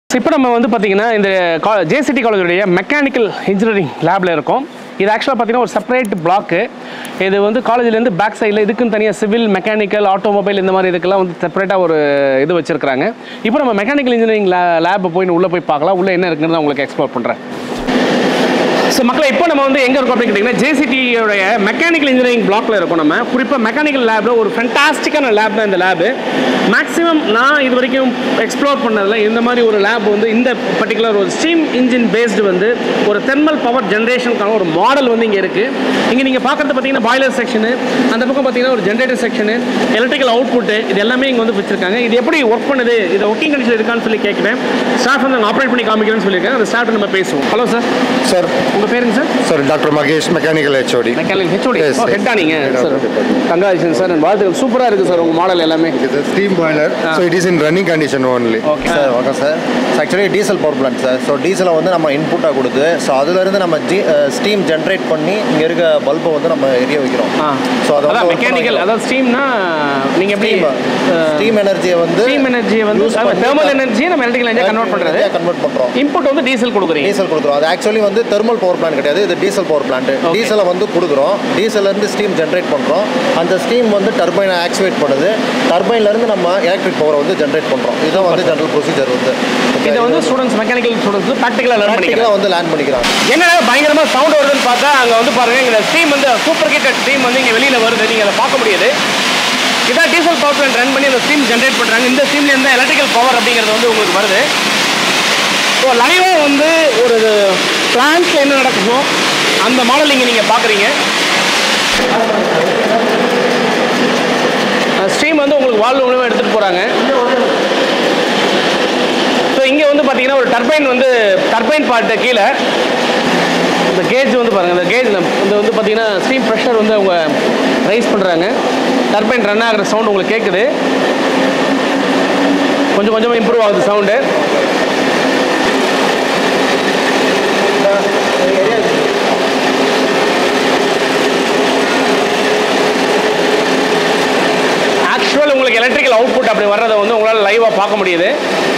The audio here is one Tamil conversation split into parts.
இப்போ நம்ம வந்து பார்த்தீங்கன்னா இந்த ஜேசிடி காலேஜுடைய மெக்கானிக்கல் இன்ஜினியரிங் லேபில் இருக்கோம் இது ஆக்சுவலாக பார்த்தீங்கன்னா ஒரு செப்பரேட் பிளாக்கு இது வந்து காலேஜ்லேருந்து பேக் சைடில் இதுக்குன்னு தனியாக சிவில் மெக்கானிக்கல் ஆட்டோமொபைல் இந்த மாதிரி இதுக்கெல்லாம் வந்து செப்பரேட்டாக ஒரு இது வச்சுருக்காங்க இப்போ நம்ம மெக்கானிக்கல் இன்ஜினியரிங் லே லேப் போய் உள்ளே போய் பார்க்கலாம் உள்ளே என்ன இருக்குன்னு நான் உங்களுக்கு எக்ஸ்ப்ளோர் பண்ணுறேன் ஸோ மக்களை இப்போ நம்ம வந்து எங்கே இருக்கோம் அப்படின்னு கேட்டிங்கன்னா ஜேசிடியோடைய மெக்கானிக்கல் இன்ஜினியரிங் பிளாக்ல இருக்கோம் நம்ம குறிப்பாக மெக்கானிக்கல் லேபில் ஒரு ஃபென்டாஸ்டிக்கான லேப் தான் இந்த லேபு மேக்ஸிமம் நான் இது வரைக்கும் எக்ஸ்ப்ளோர் பண்ணதில் இந்த மாதிரி ஒரு லேப் வந்து இந்த பர்டிகுலர் ஒரு ஸ்டீம் இன்ஜின் பேஸ்டு வந்து ஒரு தெர்மல் பவர் ஜென்ரேஷனுக்கான ஒரு மாடல் வந்து இங்கே இருக்குது இங்கே நீங்கள் பார்க்குறது பார்த்தீங்கன்னா பாய்லர் செக்ஷனு அந்த பக்கம் பார்த்தீங்கன்னா ஒரு ஜென்ரேட்டர் செக்ஷனு எலக்ட்ரிக்கல் அவுட்புட்டு இது எல்லாமே இங்கே வந்து வச்சிருக்காங்க இது எப்படி ஒர்க் பண்ணுது இது ஒர்க்கிங் கண்டிஷன் இருக்கான்னு சொல்லி கேட்குறேன் ஸ்டாஃப் வந்து ஆப்ரேட் பண்ணி காமிக்கிறேன்னு சொல்லியிருக்காங்க அந்த ஸ்டாஃப் நம்ம பேசுவோம் ஹலோ சார் சார் உங்கள் பேருங்க sir sir doctor Mahesh mechanical HOD mechanical HOD Yes, yes. ஹெட்டா நீங்க Head of sir the department. Gangajan sir வாழ்த்துக்கள் சூப்பராக இருக்குது சார் உங்கள் மாடல் எல்லாமே இது steam boiler so it is in running condition only okay sir வணக்கம் sir actually diesel power plant sir so டீசலை வந்து நம்ம இன்புட்டாக கொடுத்து ஸோ அதுலேருந்து நம்ம ஜி ஸ்டீம் ஜென்ரேட் பண்ணி இங்கே இருக்க பல்பை வந்து நம்ம எரிய வைக்கிறோம் ஆ ஸோ அதை அதான் மெக்கானிக்கல் அதாவது ஸ்டீம்னா நீங்கள் எப்படி ஸ்டீம் எனர்ஜியை வந்து ஸ்டீம் எனர்ஜியை வந்து use பண்ணி தெர்மல் எனர்ஜியை நம்ம எலக்ட்ரிக்கல் எனர்ஜி கன்வெர்ட் பண்ணுறது கன்வெர்ட் பண்ணுறோம் இன்புட் வந்து டீசல் கொடுக்குறீங்க டீசல் கொடுக்குறோம் அது ஆக்சுவலி வந்து தெர்மல் பவர் பிளான்ட் கிடையாது இது டீசல் பவர் பிளான்ட் Okay. டீசலை வந்து கொடுக்குறோம் டீசல்லேருந்து ஸ்டீம் ஜென்ரேட் பண்ணுறோம் அந்த ஸ்டீம் வந்து டர்பைனை ஆக்டிவேட் பண்ணுது டர்பைன்லேருந்து நம்ம எலக்ட்ரிக் பவரை வந்து ஜென்ரேட் பண்ணுறோம் இதுதான் வந்து ஜென்ரல் ப்ரொசீஜர் வந்து இதை வந்து ஸ்டூடெண்ட்ஸ் மெக்கானிக்கல் ஸ்டூடெண்ட்ஸ் ப்ராக்டிக்கலாக லேர்ன் பண்ணிக்கலாம் ப்ராக்டிக்கலாக வந்து லேர்ன் பண்ணிக்கிறாங்க என்னடா பயங்கரமா சவுண்ட் வருதுன்னு பார்த்தா அங்க வந்து பாருங்க இந்த ஸ்டீம் வந்து சூப்பர் ஹீட்டட் ஸ்டீம் வந்து இங்க வெளியில வருது நீங்க அதை பார்க்க முடியுது இதான் டீசல் பவர் பிளான்ட் ரன் பண்ணி அந்த ஸ்டீம் ஜென்ரேட் பண்றாங்க இந்த ஸ்டீம்ல இருந்தா எலக்ட்ரிக்கல் பவர் அப்படிங்கிறது வந்து உங்களுக்கு வருது ஸோ லைவாக வந்து ஒரு பிளான்ட்ல என்ன நடக்குமோ அந்த மாடல் இங்கே நீங்கள் பார்க்குறீங்க ஸ்ட்ரீம் வந்து உங்களுக்கு வால்வு மூலமாக எடுத்துகிட்டு போகிறாங்க ஸோ இங்கே வந்து பார்த்தீங்கன்னா ஒரு டர்பைன் வந்து டர்பைன் பார்ட்டு கீழே இந்த கேஜ் வந்து பாருங்கள் இந்த கேஜ் இந்த வந்து பார்த்தீங்கன்னா ஸ்டீம் ப்ரெஷர் வந்து அவங்க ரைஸ் பண்ணுறாங்க டர்பைன் ரன் ஆகிற சவுண்ட் உங்களுக்கு கேட்குது கொஞ்சம் கொஞ்சமாக இம்ப்ரூவ் ஆகுது சவுண்டு ஆக்சுவல் உங்களுக்கு எலக்ட்ரிக்கல் அவுட்புட் அப்படி வர்றதை வந்து உங்களால் லைவாக பார்க்க முடியுது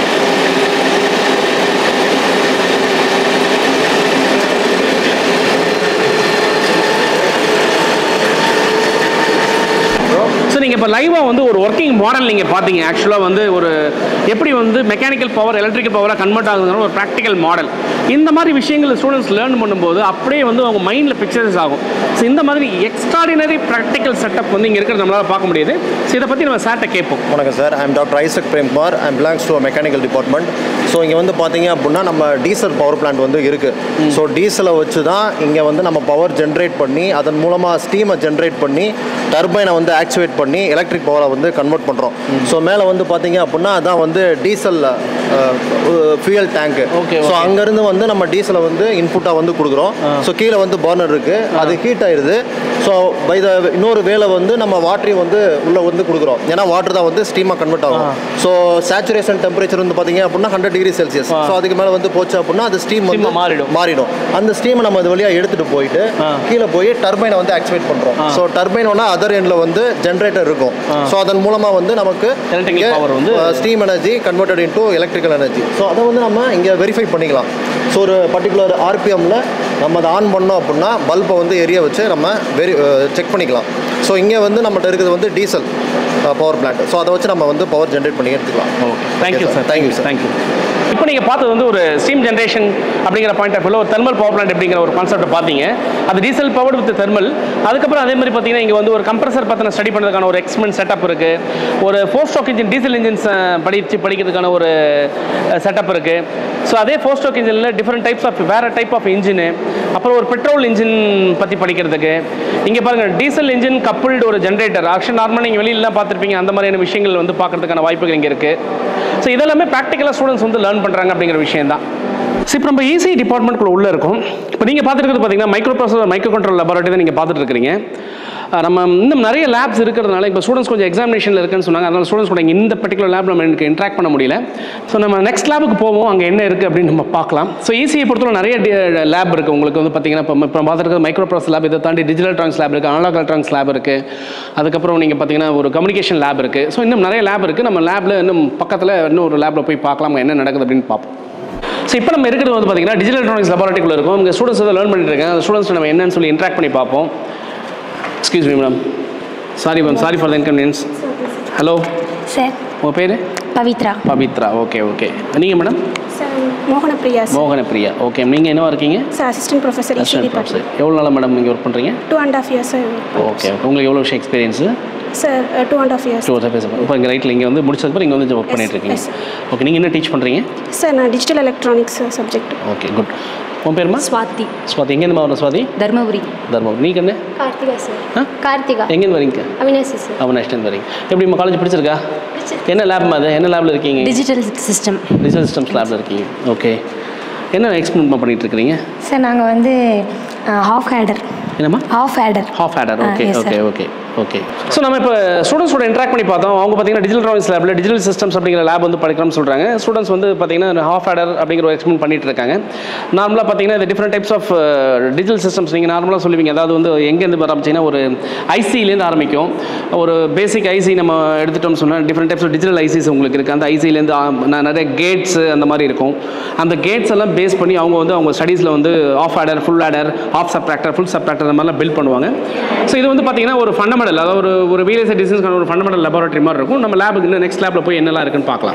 ஸோ நீங்கள் இப்போ லைவாக வந்து ஒரு ஒர்க்கிங் மாடல் நீங்கள் பார்த்தீங்க ஆக்சுவலாக வந்து ஒரு எப்படி வந்து மெக்கானிக்கல் பவர் எலக்ட்ரிக்கல் பவராக கன்வெர்ட் ஆகுதுங்கிற ஒரு ப்ராக்டிக்கல் மாடல் இந்த மாதிரி விஷயங்கள் ஸ்டூடெண்ட்ஸ் லேர்ன் பண்ணும்போது அப்படியே வந்து அவங்க மைண்டில் பிக்சர்ஸ் ஆகும் ஸோ இந்த மாதிரி எக்ஸ்ட்ராடினரி ப்ராக்டிக்கல் செட்டப் வந்து இங்கே இருக்கிறது நம்மளால் பார்க்க முடியுது ஸோ இதை பற்றி நம்ம சார்ட்ட கேட்போம் வணக்கம் sir I'm doctor Isaac Premkumar I'm belongs to mechanical department so இங்கே வந்து பார்த்தீங்க அப்படின்னா நம்ம டீசல் பவர் பிளான்ட் வந்து இருக்குது ஸோ டீசலை வச்சு தான் இங்கே வந்து நம்ம பவர் ஜென்ரேட் பண்ணி அதன் மூலமாக ஸ்டீமை ஜென்ரேட் பண்ணி டர்பைனை வந்து ஆக்டிவேட் பண்ணி எலக்ட்ரிக் பவரை வந்து கன்வெர்ட் பண்ணுறோம் ஸோ மேலே வந்து பார்த்தீங்க அப்படின்னா அதான் வந்து டீசல் ஃபியூயல் டேங்க்கு Okay, ஸோ okay. அங்கேருந்து வந்து நம்ம டீசலை வந்து இன்புட்டாக வந்து கொடுக்குறோம் ஸோ கீழே வந்து பர்னர் இருக்குது அது ஹீட் ஆயிடுது ஸோ பை த இன்னொரு வேலை வந்து நம்ம வாட்டரையும் வந்து உள்ளே வந்து கொடுக்குறோம் ஏன்னா வாட்டர் தான் வந்து ஸ்டீமாக கன்வெர்ட் ஆகும் ஸோ சேச்சுரேஷன் டெம்பரேச்சர் வந்து பார்த்தீங்க அப்படின்னா ஹண்ட்ரட் டிகிரி செல்சியஸ் ஸோ அதுக்கு மேலே வந்து போச்சு அப்படின்னா அது ஸ்டீம் Steam வந்து மாறிடும். மாறிடும் அந்த ஸ்டீமை நம்ம இது வழியாக எடுத்துகிட்டு போயிட்டு ஆ. கீழே போய் டர்பைனை வந்து ஆக்டிவேட் பண்ணுறோம் ஸோ டர்பைனோட அதர் எண்டில் வந்து ஜென்ரேட்டர் இருக்கும் ஸோ அதன் மூலமாக வந்து நமக்கு Electrical power வந்து- steam energy converted into electrical energy so அதை வந்து நம்ம இங்கே வெரிஃபை பண்ணிக்கலாம் ஸோ ஒரு பர்டிகுலர் ஆர்பிஎம்மில் நம்ம அதை ஆன் பண்ணோம் அப்படின்னா பல்பை வந்து எரிய வச்சு நம்ம வெரி செக் பண்ணிக்கலாம் ஸோ இங்கே வந்து நம்மகிட்ட இருக்கிறது வந்து டீசல் பவர் பிளான்ட் ஸோ அதை வச்சு நம்ம வந்து பவர் ஜென்ரேட் பண்ணி எடுத்துக்கலாம் okay thank you sir. Sir Thank you, sir. Thank you இப்போ நீங்கள் பார்த்தது வந்து ஒரு ஸ்டீம் ஜென்ரேஷன் அப்படிங்கிற பாயிண்ட் ஆஃப் வியூவில் ஒரு தெர்மல் பவர் பிளான்ட் அப்படிங்கிற ஒரு கான்செப்ட் பார்த்தீங்க அது டீசல் பவர் வித் தெர்மல் அதுக்கப்புறம் அதே மாதிரி பார்த்தீங்கன்னா இங்கே வந்து ஒரு கம்ப்ரஸர் பற்றின ஸ்டடி பண்ணுறதுக்கான ஒரு எக்ஸ்மெண்ட் செட்டப் இருக்குது ஒரு four stroke engine diesel engines படித்து படிக்கிறதுக்கான ஒரு செட்டப் இருக்குது ஸோ அதே ஃபோர் ஸ்டாக் இன்ஜினில் டிஃப்ரெண்ட் டைப்ஸ் ஆஃப் வேறு டைப் ஆஃப் இன்ஜின் அப்புறம் ஒரு பெட்ரோல் இன்ஜின் பற்றி படிக்கிறதுக்கு இங்கே பாருங்கள் டீசல் இன்ஜின் கப்புள்டு ஒரு ஜென்ரேட்டர் ஆக்சுவல் நார்மலாக நீங்கள் வெளியிலலாம் பார்த்துருப்பீங்க அந்த மாதிரியான விஷயங்கள் வந்து பார்க்கறதுக்கான வாய்ப்புகள் இங்கே இருக்குது ஸோ இதெல்லாமே ப்ராக்டிக்கலாக ஸ்டூடெண்ட்ஸ் வந்து லேர்ன் பண்ணுறாங்க அப்படிங்கிற விஷயம் தான் ஸோ இப்போ நம்ம ஈஸி டிபார்ட்மெண்ட்குள்ள உள்ளே இருக்கும் இப்போ நீங்கள் பார்த்துருக்கிறது பார்த்தீங்கன்னா microprocessor micro control laboratory தான் நீங்கள் பார்த்துட்டு இருக்கிறீங்க அஹ் நம்ம இன்னும் நிறைய லேப்ஸ் இருக்கிறதுனால இப்போ ஸ்டூடெண்ட்ஸ் கொஞ்சம் எக்ஸாமினேஷனில் இருக்குன்னு சொன்னாங்க அதனால் ஸ்டூடெண்ட்ஸ் கூட இங்க இந்த பர்டிகுலர் லேப் நம்ம எனக்கு இன்ட்ராக்ட் பண்ண முடியல ஸோ நம்ம நெக்ஸ்ட் லேபுக்கு போவோம் அங்கே என்ன இருக்குது அப்படின்னு நம்ம பார்க்கலாம் ஸோ ஈஸியை பொறுத்தவரை நிறைய லேப் இருக்குது உங்களுக்கு வந்து பார்த்தீங்கன்னா இப்போ இப்போ பார்த்துருக்க மைக்ரோ ப்ராசஸ் லேப் இதை தாண்டி டிஜிட்டல் ட்ரான்ஸ் லேப் இருக்குது அனலாக் எலக்ட்ரானிக்ஸ் லேப் இருக்குது அதுக்கப்புறம் நீங்கள் பார்த்தீங்கன்னா ஒரு கம்யூனிகேஷன் லேப் இருக்குது ஸோ இன்னும் நிறைய லேப் இருக்குது நம்ம லேபில் இன்னும் பக்கத்தில் இன்னும் ஒரு லேபில் போய் பார்க்கலாம் அங்க என்ன நடக்குது அப்படின்னு பார்ப்போம் ஸோ இப்போ நம்ம இருக்கிறது வந்து பார்த்தீங்கன்னா டிஜிட்டல் எலக்ட்ரானிக்ஸ் லெபார்ட்டரிக்குள்ள இருக்கும் இங்கே ஸ்டூடெண்ட்ஸ் வந்து லேர்ன் பண்ணிட்டு இருக்காங்க அந்த ஸ்டூடெண்ட்ஸ் நம்ம என்னன்னு சொல்லி இன்ட்ராக்ட் பண்ணி பார்ப்போம் excuse me madam sorry ma'am sorry for the inconvenience hello sir உங்கள் பேர் பவித்ரா பவித்ரா ஓகே ஓகே நீங்கள் மேடம் சார் மோகன பிரியா சார் மோகன பிரியா ஓகே நீங்கள் என்னவா இருக்கீங்க sir assistant professor EC Assistant professor. Department எவ்வளோ நாளாக மேடம் நீங்கள் ஒர்க் பண்ணுறீங்க two and half years sir okay உங்களுக்கு எவ்வளோ வருஷம் experience sir two and half years two வருஷம் பேச இப்போ இங்கே ரைட்டில் இங்கே வந்து முடிச்சதுக்கப்புறம் இங்கே வந்து ஒர்க் பண்ணிட்டு இருக்கீங்க yes. ஓகே நீங்கள் என்ன டீச் பண்ணுறீங்க சார் நான் digital electronics subject okay good உன் பேருமா ஸ்வாதி ஸ்வாதி எங்கேருந்து வரணும் ஸ்வாதி தர்மபுரி தர்மபுரி நீங்கள் என்ன கார்த்திகா சார் ஆ கார்த்திகா எங்கேருந்து வரீங்க அவினாசி சார் அவனாஷ்டன் வரீங்க எப்படி உங்கள் காலேஜ் பிடிச்சிருக்கா என்ன லேப்மா அது என்ன லேபில் இருக்கீங்க டிஜிட்டல் சிஸ்டம் டிஜிட்டல் சிஸ்டம்ஸ் லேபில் இருக்கீங்க ஓகே என்ன எக்ஸ்பிளைன் பண்ணிட்டு இருக்கிறீங்க சார் நாங்கள் வந்து ஹாஃப் ஹேடர் என்னம்மா half adder half adder ah, okay yes, okay sir. Okay okay so நம்ம இப்போ ஸ்டூடெண்ட்ஸோட இன்ட்ராக்ட் பண்ணி பார்த்தோம் அவங்க பார்த்தீங்கன்னா டிஜிட்டல் ட்ராயிங்ஸ் லேபில் டிஜிட்டல் சிஸ்டம்ஸ் அப்படிங்கிற லேப் வந்து படிக்கிறோம்னு சொல்கிறாங்க ஸ்டூடெண்ட்ஸ் வந்து பார்த்தீங்கன்னா ஹாஃப் ஆடர் அப்படிங்கிற ஒரு எக்ஸ்பிளைன் பண்ணிட்டு இருக்காங்க நார்மலாக பார்த்தீங்கன்னா இது different types of digital systems நீங்கள் நார்மலாக சொல்லுவீங்க அதாவது வந்து எங்கேருந்து ஆரம்பிச்சிங்கன்னா ஒரு ஐசிலேருந்து ஆரம்பிக்கும் ஒரு பேசிக் ஐசி நம்ம எடுத்துட்டோம்னு சொன்னால் different types of digital ICs உங்களுக்கு இருக்குது அந்த ஐசிலேருந்து நிறைய கேட்ஸ் அந்த மாதிரி இருக்கும் அந்த கேட்ஸ் எல்லாம் பேஸ் பண்ணி அவங்க வந்து அவங்க ஸ்டடீஸில் வந்து half adder full adder half subtractor full subtractor அந்த மாதிரிலாம் பில்ட் பண்ணுவாங்க ஸோ இது வந்து பார்த்தீங்கன்னா ஒரு ஃபண்டமெண்டல் அதாவது ஒரு ஒரு விஎல்எஸ்ஐ டிசைன்ஸ்க்கான ஒரு ஃபண்டமெண்டல் லெபார்ட்டரி மாதிரி இருக்கும் நம்ம லேபுக்கு இன்னும் நெக்ஸ்ட் லேபில் போய் என்னெல்லாம் இருக்குன்னு பார்க்கலாம்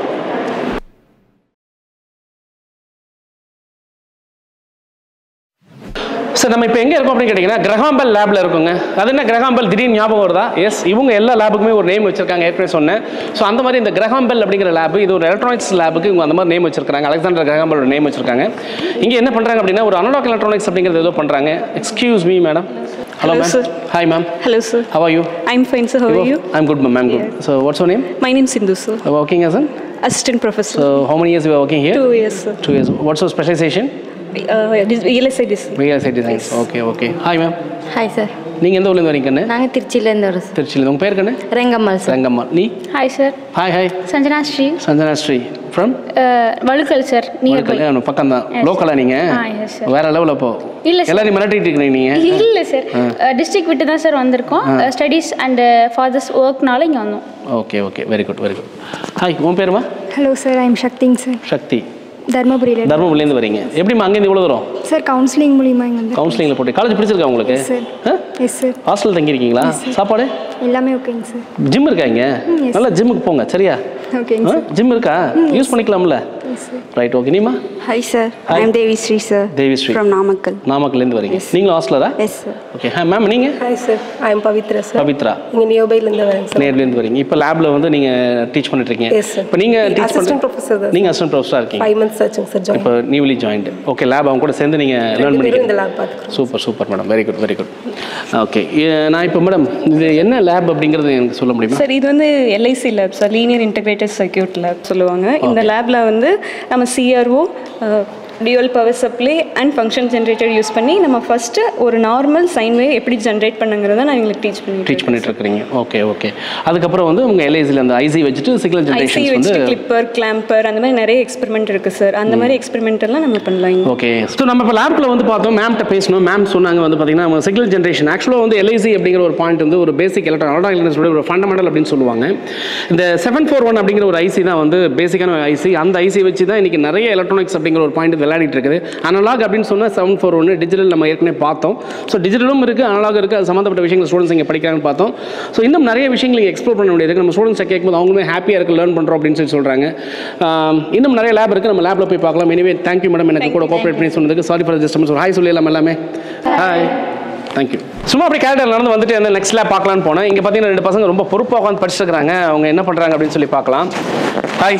சார் நம்ம இப்போ எங்கே இருக்கோம் அப்படின்னு கேட்டிங்கன்னா கிரகாம்பல் லேபில் இருக்குங்க அது என்ன கிரகாம்பல் திடீர்னு ஞாபகம் வருதா எஸ் இவங்க எல்லா லேபுக்குமே ஒரு நேம் வச்சிருக்காங்க ஏற்கனவே சொன்னேன் ஸோ அந்த மாதிரி இந்த கிரகாம்பல் அப்படிங்கிற லேப் இது ஒரு எலக்ட்ரானிக்ஸ் லேபுக்கு இவங்க அந்த மாதிரி நேம் வச்சிருக்காங்க அலெக்சாண்டர் கிரகாம்பல் ஒரு நேம் வச்சிருக்காங்க இங்கே என்ன பண்ணுறாங்க அப்படின்னா ஒரு அனலாக் எலக்ட்ரானிக்ஸ் அப்படிங்கிறது ஏதோ பண்ணுறாங்க excuse me madam hello Hello, ma'am sir. Hi ma'am Hello, sir. How are you? I'm fine, sir. How are you? I'm good, ma'am. I'm good. So, what's your name? My name is Sindhu, sir. Working as an? Assistant professor. So, how many years you are working here? Two years, sir. Two years. What's your specialization? Uh, this ELSI this. Real estate design. Okay, okay. Hi, ma'am. Hi sir நீங்கள் எந்த ஊர்லேருந்து வரீங்க கண்ணு நாங்கள் திருச்சியிலேருந்து வரோம் சார் திருச்சியில் உங்கள் பேர் கண்ணு ரெங்கம்மாள் சார் ரங்கம்மா நீ hi sir hi hi Sanjana Sri Sanjana Sri from Vazhukkal sir near by பக்கம் தான் லோக்கலா நீங்கள் Ah, yes, sir. வேற லெவலில் போ இல்ல, sir. எல்லாரையும் மிரட்டிட்டு இருக்கிறீங்க நீங்கள் இல்லை சார் டிஸ்ட்ரிக்ட் விட்டு தான் சார் வந்திருக்கோம் ஸ்டடீஸ் அண்ட் ஃபாதர்ஸ் ஒர்க்னால இங்கே வந்தோம் okay okay very good very good hi உன் பேருமா ஹலோ சார் ஐம் சக்திங் சார் சக்தி தர்மபுரியில் தர்மபுரிலேருந்து வரீங்க எப்படிம்மா அங்கேருந்து இவ்வளோ தூரம் சார் கவுன்சிலிங் மூலியமாக இங்கே வந்து கவுன்சிலிங்கில் போட்டு காலேஜ் பிடிச்சிருக்கா உங்களுக்கு சார் எஸ் சார் ஹாஸ்டல் தங்கியிருக்கீங்களா சாப்பாடு எல்லாமே ஓகேங்க சார் ஜிம் இருக்கா இங்க yes. நல்லா ஜிம்முக்கு போங்க சரியா ஓகேங்க சார் ஜிம் இருக்கா யூஸ் பண்ணிக்கலாம்ல ரைட் ஓகே நீமா Hi sir, Hi. I am Devi Sri sir. Devi Sri From Namakkal. நாமக்கல்லேருந்து வரீங்க நீங்களும் ஹாஸ்டலரா Yes sir. Okay hey ma'am நீங்கள் hi sir I am Pavithra sir Pavithra இங்கே நியோபைலேருந்து வரேன் சார் நேர்லேருந்து வரீங்க இப்போ லேபில் வந்து நீங்கள் டீச் பண்ணிட்டு இருக்கீங்க Yes, sir. இப்போ நீங்கள் டீச் Assistant பண்ணி professor தான் நீங்கள் அசிஸ்டன்ட் ப்ரொஃபஸராக இருக்கீங்க ஃபைவ் மந்த்ஸ் ஆச்சுங்க சார் ஜாயின் இப்போ நியூலி ஜாயின்ட் ஓகே லேப் அவங்க கூட சேர்ந்து நீங்கள் லேர்ன் ரெண்டு பேரும் இந்த பண்ணிக்கிறீங்க லேப் பார்த்துக்கிறோம் super super madam very good very good okay நான் இப்போ மேடம் இது என்ன லேப் அப்படிங்கிறது எனக்கு சொல்ல முடியுமா சார் இது வந்து LIC lab sir linear integrated circuit lab சொல்லுவாங்க இந்த லேபில் வந்து நம்ம CRO dual power supply and function generator use பண்ணி நம்ம ஃபஸ்ட்டு ஒரு நார்மல் சைன் வேவ் எப்படி ஜென்ரேட் பண்ணுங்கிறத நான் எங்களுக்கு டீச் பண்ணி டீச் பண்ணிட்டு இருக்கிறீங்க ஓகே ஓகே அதுக்கப்புறம் வந்து உங்கள் எல்ஐசியில் அந்த ஐசி வச்சுட்டு சிக்னல் ஐசி ஜென்ரேஷன்ஸ் வந்து வச்சுட்டு கிளிப்பர் கிளாம்பர் அந்த மாதிரி நிறைய எக்ஸ்பெரிமெண்ட் இருக்குது சார் அந்த மாதிரி எக்ஸ்பெரிமெண்ட் எல்லாம் நம்ம பண்ணலாம் இங்க. ஓகே ஸோ நம்ம இப்போ லேப்ல வந்து பார்த்தோம் மேம்கிட்ட பேசணும் மேம் சொன்னாங்க வந்து பார்த்தீங்கன்னா நம்ம சிக்னல் ஜென்ரேஷன் ஆக்சுவலாக வந்து எல்ஐசி அப்படிங்கிற ஒரு பாயிண்ட் வந்து ஒரு பேசிக் எலக்ட்ரான் எலக்ட்ரானிக் ஒரு ஃபண்டமெண்டல் அப்படின்னு சொல்லுவாங்க இந்த செவன் ஃபோர் ஒன் அப்படிங்கிற ஒரு ஐசி தான் வந்து பேசிக்கான ஐசி அந்த ஐசி வச்சு தான் இன்னைக்கு நிறைய எலக்ட்ரானிக்ஸ் அப்படிங்கிற ஒரு பாயிண்ட் விளையாடிட்டு இருக்குது அனலாக் அப்படின்னு சொன்னால் செவன் ஃபோர் ஒன்று டிஜிட்டல் நம்ம ஏற்கனவே பார்த்தோம் ஸோ டிஜிட்டலும் இருக்குது அனலாக் இருக்குது அது சம்மந்தப்பட்ட விஷயங்கள் ஸ்டூடெண்ட்ஸ் இங்கே படிக்கிறாங்கன்னு பார்த்தோம் ஸோ இன்னும் நிறைய விஷயங்கள் இங்கே எக்ஸ்ப்ளோர் பண்ண வேண்டியது நம்ம ஸ்டூடெண்ட்ஸை கேட்கும்போது அவங்களுமே ஹாப்பியாக இருக்குது லேர்ன் பண்ணுறோம் அப்படின்னு சொல்லி சொல்கிறாங்க இன்னும் நிறைய லேப் இருக்குது நம்ம லேபில் போய் பார்க்கலாம் எனிவே தேங்க்யூ மேடம் எனக்கு கூட கோஆப்ரேட் பண்ணி சொன்னதுக்கு சாரி ஃபார் ஜஸ்ட் ஒரு ஹாய் சொல்லிடலாம் எல்லாமே ஹாய் தேங்க்யூ சும்மா அப்படி கேரக்டர் நடந்து வந்துட்டு அந்த நெக்ஸ்ட் லேப் பார்க்கலான்னு போனேன் இங்கே பார்த்தீங்கன்னா ரெண்டு பசங்க ரொம்ப பொறுப்பாக உட்காந்து படிச்சிருக்காங்க அவங்க என்ன பண்ணுறாங்க அப்படின்னு சொல்லி பார்க்கலாம் hi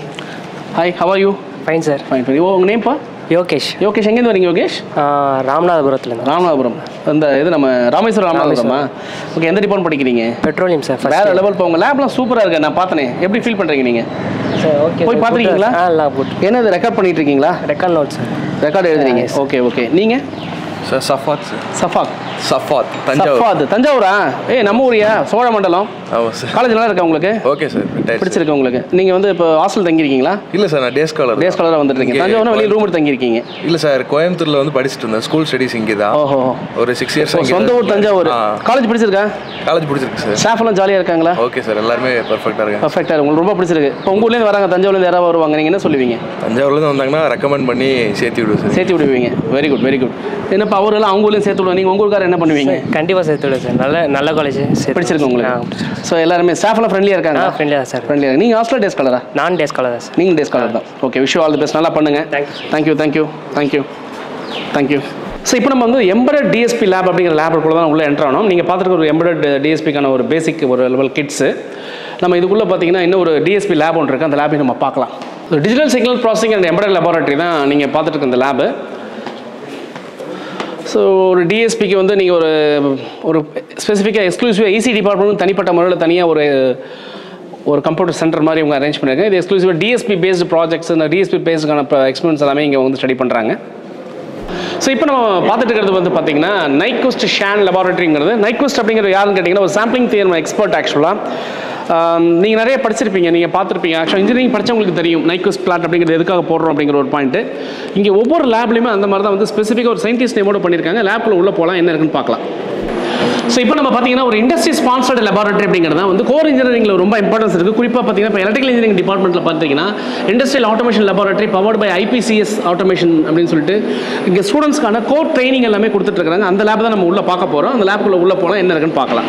hi how are you fine sir fine fine oh உங்கள் நேம்ப்பா யோகேஷ் யோகேஷ் எங்கேருந்து வரீங்க யோகேஷ் ராமநாதபுரத்துலேருந்து ராமநாதபுரம் இந்த இது நம்ம ராமேஸ்வரம் ராமநாதபுரமா ஓகே எந்த டிபார்ட்மெண்ட் படிக்கிறீங்க பெட்ரோலியம் சார் வேற லெவல் போங்க லேப்லாம் சூப்பராக இருக்கு நான் பார்த்தனே எப்படி ஃபீல் பண்ணுறீங்க நீங்கள் சார் ஓகே போய் பார்த்துருக்கீங்களா ஆ எல்லாம் குட் என்னது ரெக்கார்ட் பண்ணிட்டு இருக்கீங்களா ரெக்கார்ட் நோட் சார் ரெக்கார்ட் எழுதுறீங்க ஓகே ஓகே நீங்கள் சார் சஃபாத் சார் சஃபாக் சஃபாத் தஞ்சாவூர் சஃபாத் தஞ்சாவூரா ஏய் நம்ம ஊரியா சோழ மண்டலம் ஆமாம் சார் காலேஜ் நல்லா இருக்கா உங்களுக்கு ஓகே சார் பிடிச்சிருக்கு உங்களுக்கு நீங்கள் வந்து இப்போ ஹாஸ்டல் தங்கியிருக்கீங்களா இல்லை சார் நான் டே ஸ்காலர் டே ஸ்காலராக வந்துருக்கீங்க இங்கே தஞ்சாவூர் வெளியே ரூம் எடுத்து தங்கியிருக்கீங்க இல்லை சார் கோயம்புத்தூரில் வந்து படிச்சுட்டு இருந்தேன் ஸ்கூல் ஸ்டடீஸ் இங்கே தான் ஓஹோ ஒரு சிக்ஸ் இயர்ஸ் ஓ, சொந்த ஊர் தஞ்சாவூர் காலேஜ் பிடிச்சிருக்கா காலேஜ் பிடிச்சிருக்கு சார் ஸ்டாஃப் எல்லாம் ஜாலியாக இருக்காங்களா ஓகே சார் எல்லாருமே பர்ஃபெக்டாக இருக்காங்க பர்ஃபெக்டாக உங்களுக்கு ரொம்ப பிடிச்சிருக்கு இப்போ உங்கள் ஊர்லேருந்து வராங்க தஞ்சாவூர்லேருந்து யாராவது வருவாங்க நீங்கள் என்ன சொல்லுவீங்க தஞ்சாவூர்லேருந்து வந்தாங்கன்னா ரெக்கமெண்ட் பண்ணி சேர்த்து விடுவோம் சார் சேர்த்து விடுவீங்க வெரி குட் வெரி குட் என்னப்பா அவரெல்லாம் அவங்க ஊர்லேயும் சேர்த்து விடுவோம் நீங்கள் உங்கள் ஊருக்கார என்ன பண்ணுவீங்க கண்டிப்பாக சேர்த்து விடுவேன் சார் நல்ல நல்ல காலேஜ் பிடிச்சிருக்கு உங்களுக்கு ஸோ எல்லாருமே ஸ்டாஃப் எல்லாம் ஃப்ரெண்ட்லியாக இருக்காங்க ஃப்ரெண்ட்லியாக சார் ஃப்ரெண்ட்லியாக நீங்கள் ஹாஸ்டல் டேஸ் கலரா நான் டேஸ் காலேஜ் தான் சார் நீங்கள் டேஸ் காலர் தான் okay wish all the best நல்லா பண்ணுங்க thank you thank you thank you thank you so இப்போ நம்ம வந்து எம்பரட் டிஎஸ்பி லேப் அப்படிங்கிற லேபுக்குள்ள தான் உள்ளே என்ட்ரு ஆனோம் நீங்கள் பார்த்துருக்க ஒரு எம்பரட் டிஎஸ்பிக்கான ஒரு பேசிக் ஒரு லெவல் கிட்ஸு நம்ம இதுக்குள்ளே பார்த்தீங்கன்னா இன்னும் ஒரு டிஎஸ்பி லேப் ஒன்று இருக்குது அந்த லேபையும் நம்ம பார்க்கலாம் digital signal processing and embedded laboratory தான் நீங்கள் பார்த்துட்டு இருக்க இந்த லேபு ஸோ ஒரு டிஎஸ்பிக்கு வந்து நீங்கள் ஒரு ஒரு ஸ்பெசிஃபிக்காக எக்ஸ்க்ளூசிவாக இசி டிபார்ட்மெண்ட் தனிப்பட்ட முறையில் தனியாக ஒரு ஒரு கம்ப்யூட்டர் சென்டர் மாதிரி இவங்க அரேஞ்ச் பண்ணியிருக்காங்க இது எக்ஸ்க்ளூசிவாக டிஎஸ்பி பேஸ்டு ப்ராஜெக்ட்ஸ் இந்த டிஎஸ்பி பேஸ்டுக்கான எக்ஸ்பீரியன்ஸ் எல்லாமே இங்கே வந்து ஸ்டடி பண்ணுறாங்க ஸோ இப்போ நம்ம பார்த்துட்டு இருக்கிறது வந்து பார்த்தீங்கன்னா நைக்வஸ்ட் ஷேன் லெபார்ட்டரிங்கிறது நைக்வஸ்ட் அப்படிங்கிறது யாருன்னு கேட்டிங்கன்னா ஒரு சாம்பிளிங் தியர் எக்ஸ்பர்ட் ஆக்சுவலாக நீங்கள் நிறைய படிச்சிருப்பீங்க நீங்கள் பார்த்துருப்பீங்க ஆக்சுவலாக இன்ஜினியரிங் படிச்சவங்களுக்கு தெரியும் நைக்வஸ்ட் பிளாட் அப்படிங்கிறது எதுக்காக போடுறோம் அப்படிங்கிற ஒரு பாயிண்ட் இங்கே ஒவ்வொரு லேப்லையுமே அந்த மாதிரி தான் வந்து ஸ்பெசிஃபிக்காக ஒரு சயின்டிஸ்ட் நேமோட பண்ணியிருக்காங்க லேப்பில் உள்ளே போகலாம் என்ன இருக்குன்னு பார்க்கலாம் ஸோ இப்போ நம்ம பார்த்தீங்கன்னா ஒரு இண்டஸ்ட்ரி ஸ்பான்சர்டு லெபார்ட்டரி அப்படிங்கிறது வந்து கோர் இன்ஜினியரிங்கில் ரொம்ப இம்பார்ட்டன்ஸ் இருக்குது குறிப்பாக பார்த்தீங்கன்னா இப்போ எலக்ட்ரிக்கல் இன்ஜினியரிங் டிபார்ட்மெண்ட்டில் பார்த்தீங்கன்னா industrial automation laboratory powered by IPCS automation அப்படின்னு சொல்லிட்டு இங்கே ஸ்டூடெண்ட்ஸ்க்கான கோர் ட்ரைனிங் எல்லாமே கொடுத்துட்ருக்காங்க அந்த லேப் தான் நம்ம உள்ளே பார்க்க போகிறோம் அந்த லேப்புக்குள்ளே உள்ளே போகலாம் என்ன இருக்குன்னு பார்க்கலாம்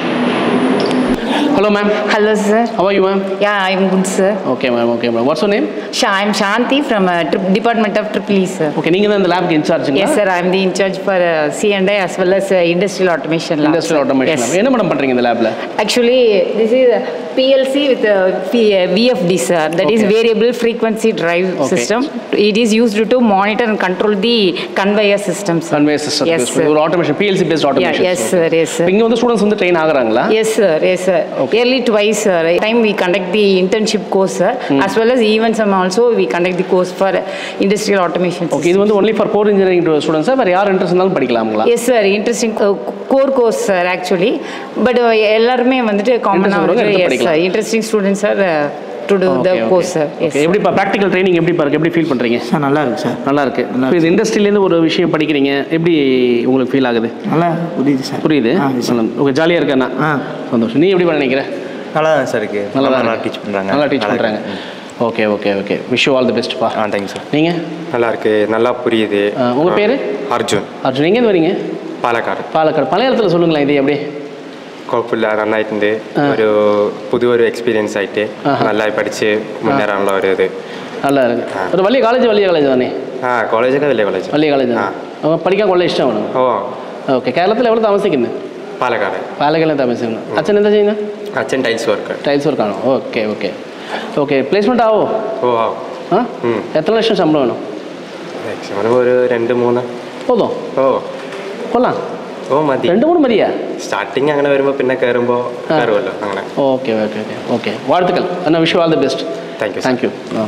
hello ma'am Hello, sir. How are you, ma'am? Yeah, I'm good, sir. Okay ma'am okay ma'am what's name Sha, I'm Shanti from uh, tri- Department of Triple E, sir. Okay நீங்கள் தான் இந்த லேப்க்கு இன்சார்ஜுங்க Yes, sir. I'm the in charge for uh, C&I as well as uh, industrial automation lab. Industrial sir. Automation Yes. என்ன மேடம் பண்ணுறீங்க இந்த லேபில் Actually, this is a PLC with a P- uh, VFD, sir. That is Okay. variable frequency drive Okay. system. It is used to monitor and control the conveyor system, sir. Conveyor system Yes, sir. ஒரு automation PLC based Yeah, automation yes, sir. Yes, sir. இங்கே வந்து ஸ்டூடெண்ட்ஸ் வந்து ட்ரெயின் ஆகுறாங்களா Yes, sir. Yes, sir. Yearly twice, sir. Time we conduct the internship course, sir. As well as even some also we conduct the course for industrial automation. Okay இது வந்து ஒன்லி ஃபார் கோர் இன்ஜினியரிங் ஸ்டூடெண்ட்ஸா வேறு யார் இன்ட்ரெஸ்ட் இருந்தாலும் படிக்கலாங்களா yes sir interesting core course sir actually but எல்லாருமே வந்துட்டு Interest உள்ளவங்க காமனாக எடுத்து எஸ் படிக்கலாம். Sir interesting students sir to to the course sir yes okay எப்படிப்பா ப்ராக்டிக்கல் ட்ரைனிங் எப்படி பாருங்க எப்படி ஃபீல் பண்ணுறீங்க சார் நல்லா இருக்கு சார் நல்லா இருக்கு இப்போ இது இண்டஸ்ட்ரியிலேருந்து ஒரு விஷயம் படிக்கிறீங்க எப்படி உங்களுக்கு ஃபீல் ஆகுது நல்லா புரியுது சார் புரியுது ஓகே ஜாலியாக இருக்கேண்ணா சந்தோஷம் நீ எப்படி நினைக்கிற நல்லா தான் சார் இருக்கு நல்லா தான் நல்லா இருக்கு. டீச் பண்ணுறாங்க நல்லா டீச் பண்ணுறாங்க okay okay okay wish all the best பா ஆ தேங்க்யூ சார் நீங்கள் நல்லா இருக்கு நல்லா புரியுது உங்கள் பேர் அர்ஜுன் அர்ஜுன் எங்கேருந்து வரீங்க പാലക്കാട് பாலக்காடு பழையத்தில் சொல்லுங்களேன் இது அப்படியே കുഴപ്പമില്ല നന്നായിട്ടുണ്ട് ഒരു പുതിയൊരു എക്സ്പീരിയൻസ് ആയിട്ട് നന്നായി പഠിച്ച് മുന്നേറാനുള്ള ഒരു ഇത് நல்லா இருக்கு ஒரு വലിയ காலேஜ் വലിയ காலேஜ் தானே ആ കോളേജൊക്കെ വലിയ കോളേജ് വലിയ കോളേജ് ആണ് പഠിക്കാൻ കൊള്ള ഇഷ്ടമാണ് ഓ ഓക്കെ കേരളത്തിൽ എവിടെ താമസിക്കുന്നത് പാലക്കാട് പാലക്കാടിൽ താമസിക്കുന്നു അച്ഛൻ എന്താ ചെയ്യുന്നത് അച്ഛൻ ടൈൽസ് വർക്ക് ടൈൽസ് വർക്കാണോ ഓക്കെ ഓക്കെ ഓക്കെ പ്ലേസ്മെന്റ് ആവോ ഓ ആ ആ എത്ര ലക്ഷം ശമ്പളം വേണം മാക്സിമം ഒരു രണ്ട് മൂന്ന് പോതോ ഓ കൊള്ളാം ഓ മതി രണ്ട് മൂന്ന് മതിയാ സ്റ്റാർട്ടിങ് അങ്ങനെ വരുമ്പോൾ പിന്നെ കയറുമ്പോൾ കയറുമല്ലോ അങ്ങനെ ஓகே ஓகே ஓகே ஓகே வாழ்த்துக்கள் அண்ணா wish all the best thank you thank you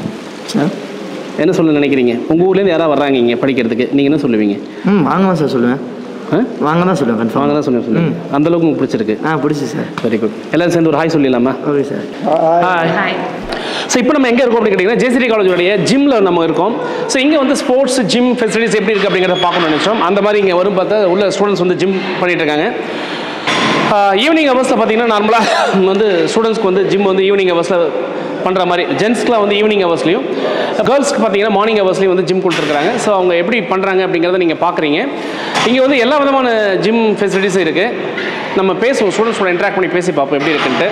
என்ன சொல்ல நினைக்கிறீங்க உங்கள் ஊர்லேருந்து யாராவது வர்றாங்க இங்கே படிக்கிறதுக்கு நீங்கள் என்ன சொல்லுவீங்க ம் வாங்க தான் சார் சொல்லுவேன் வாங்க தான் சொல்லுவேன் கன்ஃபார்ம் வாங்க தான் சொல்லுவேன் சொல்லுங்க அந்த அளவுக்கு உங்களுக்கு பிடிச்சிருக்கு ஆ பிடிச்சி சார் வெரி குட் எல்லாரும் சேர்ந்து ஒரு ஹாய் சொல்லிடலாமா ஓகே சார் ஹாய் ஸோ இப்போ நம்ம எங்கே இருக்கோம் அப்படின்னு கேட்டிங்கன்னா ஜேசிடி காலேஜோடைய ஜிம்மில் நம்ம இருக்கோம் ஸோ இங்கே வந்து ஸ்போர்ட்ஸ் ஜிம் ஃபெசிலிட்டிஸ் எப்படி இருக்குது அப்படிங்கிறத பார்க்கணும்னு நினச்சோம் அந்த மாதிரி இங்கே வரும் பார்த்தா உள்ள ஸ்டூடெண்ட்ஸ் வந்து ஜிம் பண்ணிட்டு இருக்காங்க ஈவினிங் ஹவர்ஸில் பார்த்தீங்கன்னா நார்மலாக வந்து ஸ்டூடெண்ட்ஸ்க்கு வந்து ஜிம் வந்து ஈவினிங் ஹவர்ஸில் பண்ணுற மாதிரி ஜென்ஸ்க்குலாம் வந்து ஈவினிங் ஹவர்ஸ்லையும் கேர்ள்ஸ்க்கு பார்த்தீங்கன்னா மார்னிங் ஹவர்ஸ்லையும் வந்து ஜிம் கொடுத்துருக்காங்க ஸோ அவங்க எப்படி பண்ணுறாங்க அப்படிங்கிறத நீங்கள் பார்க்குறீங்க இங்கே வந்து எல்லா விதமான ஜிம் ஃபெசிலிட்டிஸும் இருக்குது நம்ம பேசுவோம் ஸ்டூடெண்ட்ஸோட இன்ட்ராக்ட் பண்ணி பேசி பார்ப்போம் எப்படி இருக்குன்ட்டு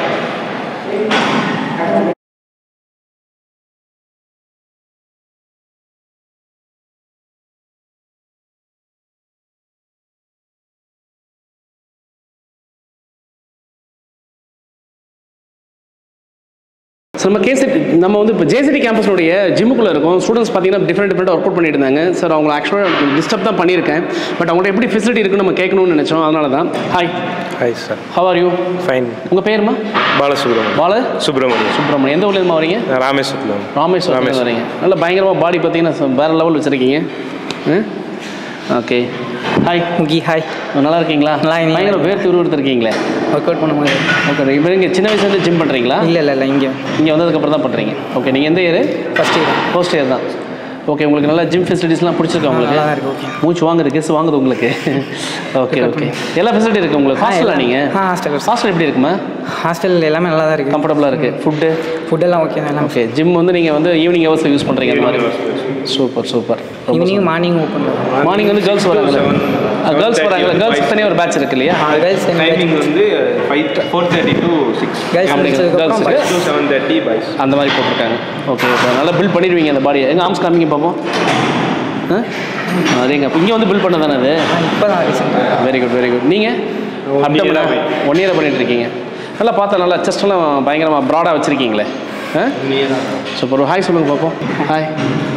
ஸோ நம்ம கேசிடி நம்ம வந்து இப்போ ஜேசிடி கேம்பஸோடைய ஜிம்முக்குள்ளே இருக்கோம் ஸ்டூடெண்ட்ஸ் பார்த்தீங்கன்னா டிஃப்ரெண்ட் டிஃப்ரெண்ட் ஒர்க் அவுட் பண்ணிட்டு இருந்தாங்க சார் அவங்களை ஆக்சுவலாக டிஸ்டர்ப் தான் பண்ணியிருக்கேன் பட் அவங்கள்ட்ட எப்படி ஃபெசிலிட்டி இருக்குன்னு நம்ம கேட்கணும்னு நினச்சோம் அதனால தான் hi hi sir how are you fine உங்கள் பேருமா பாலசுப்ரமணியம் பால சுப்பிரமணியம் சுப்பிரமணியம் எந்த ஊர்லேருந்து வரீங்க ராமேஸ்வரத்தில் ராமேஸ்வரம் வரீங்க நல்ல பயங்கரமாக பாடி பார்த்தீங்கன்னா வேறு லெவல் வச்சுருக்கீங்க ஓகே ஹாய் முகி ஹாய் நல்லா இருக்கீங்களா நல்லா இருக்கீங்க. பயங்கர பேர் துருவெடுத்துருக்கீங்களே ஒர்க் அவுட் பண்ணும்போது ஓகே இப்போ நீங்கள் சின்ன வயசுலேருந்து ஜிம் பண்ணுறீங்களா இல்லை இல்லை இல்லை இங்கே இங்கே வந்ததுக்கப்புறம் தான் பண்ணுறீங்க ஓகே நீங்கள் எந்த year first year first year தான் ஓகே உங்களுக்கு நல்லா ஜிம் ஃபெசிலிட்டிஸ்லாம் பிடிச்சிருக்கா உங்களுக்கு நல்லா இருக்கு, okay. மூச்சு வாங்குது கெஸ் வாங்குது உங்களுக்கு ஓகே ஓகே எல்லா ஃபெசிலிட்டி இருக்குது உங்களுக்கு ஹாஸ்டலா எல்லாம். நீங்கள் ஆ, hostel. ஹாஸ்டல் எப்படி இருக்குமா ஹாஸ்டல் எல்லாமே நல்லா தான் இருக்குது கம்ஃபர்டபுளாக இருக்குது ஃபுட்டு ஃபுட்டெல்லாம் ஓகே தான் எல்லாம் ஓகே ஜிம் வந்து நீங்கள் வந்து ஈவினிங் ஹவர்ஸில் யூஸ் பண்ணுறீங்க அந்த மாதிரி super super evening morning open morning வந்து கேர்ள்ஸ் வராங்களா கேர்ள்ஸ் வராங்களா கேர்ள்ஸ் தனியாக ஒரு பேட்ச் இருக்கு இல்லையா கேர்ள்ஸ் டைமிங் வந்து five four thirty to six girls முடிச்சதுக்கப்புறம் Girls. To seven thirty boys அந்த மாதிரி போட்டிருக்காங்க ஓகே ஓகே நல்லா பில்ட் பண்ணிடுவீங்க அந்த பாடியை எங்கள் ஆம்ஸ் காமிங்க பார்ப்போம் ஆ அதேங்க இங்கே வந்து பில்ட் பண்ண தானே அது இப்போ தான் ரீசெண்டாக வெரி குட் வெரி குட் நீங்கள் அப்டம்னா ஒன் இயர் பண்ணிட்டு இருக்கீங்க நல்லா பார்த்தா நல்லா செஸ்டெல்லாம் பயங்கரமாக ப்ராடாக வச்சுருக்கீங்களே ஆ சூப்பர் ஒரு ஹாய் சொல்லுங்கள் பார்ப்போம் ஹாய்